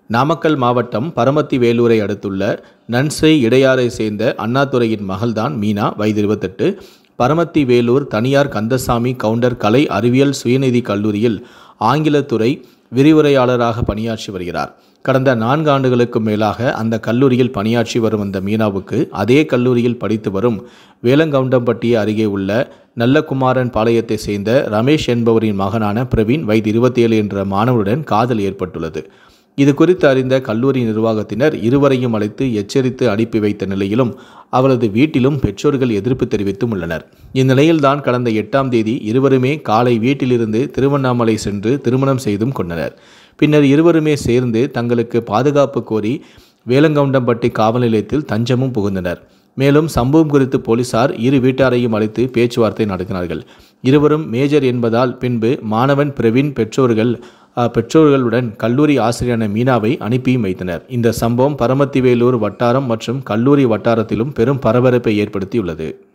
நாமக்கல் மாவட்டம் பரமத்தி வேலூரை அடுத்துள்ள நன்சை இடையாரை சேர்ந்த அண்ணாதுரையின் மகள்தான் மீனா வயது இருபத்தெட்டு பரமத்தி வேலூர் தனியார் கந்தசாமி கவுண்டர் கலை அறிவியல் சுயநிதி கல்லூரியில் ஆங்கிலத்துறை விரிவுரையாளராக பணியாற்றி வருகிறார் கடந்த நான்கு ஆண்டுகளுக்கு மேலாக அந்த கல்லூரியில் பணியாற்றி வரும் அந்த மீனாவுக்கு அதே கல்லூரியில் படித்து வரும் வேலங்கவுண்டம்பட்டி அருகே உள்ள நல்லகுமாரன் பாளையத்தை சேர்ந்த ரமேஷ் என்பவரின் மகனான பிரவீன் வயது இருபத்தி ஏழு என்ற மாணவருடன் காதல் ஏற்பட்டுள்ளது இது குறித்து அறிந்த கல்லூரி நிர்வாகத்தினர் இருவரையும் அழைத்து எச்சரித்து அனுப்பி வைத்த நிலையிலும் அவரது வீட்டிலும் பெற்றோர்கள் எதிர்ப்பு தெரிவித்தும் உள்ளனர் இந்நிலையில்தான் கடந்த எட்டாம் தேதி இருவருமே காலை வீட்டிலிருந்து திருவண்ணாமலை சென்று திருமணம் செய்தும் கொண்டனர் பின்னர் இருவருமே சேர்ந்து தங்களுக்கு பாதுகாப்பு கோரி வேலங்கவுண்டம்பட்டி காவல் நிலையத்தில் தஞ்சமும் புகுந்தனர் மேலும் சம்பவம் குறித்து போலீசார் இரு வீட்டாரையும் அழைத்து பேச்சுவார்த்தை நடத்தினார்கள் இருவரும் மேஜர் என்பதால் பின்பு மாணவன் பிரவீன் பெற்றோர்கள் அஹ், பெற்றோர்களுடன் கல்லூரி ஆசிரியரான மீனாவை அனுப்பியும் வைத்தனர் இந்த சம்பவம் பரமத்திவேலூர் வட்டாரம் மற்றும் கல்லூரி வட்டாரத்திலும் பெரும் பரபரப்பை ஏற்படுத்தியுள்ளது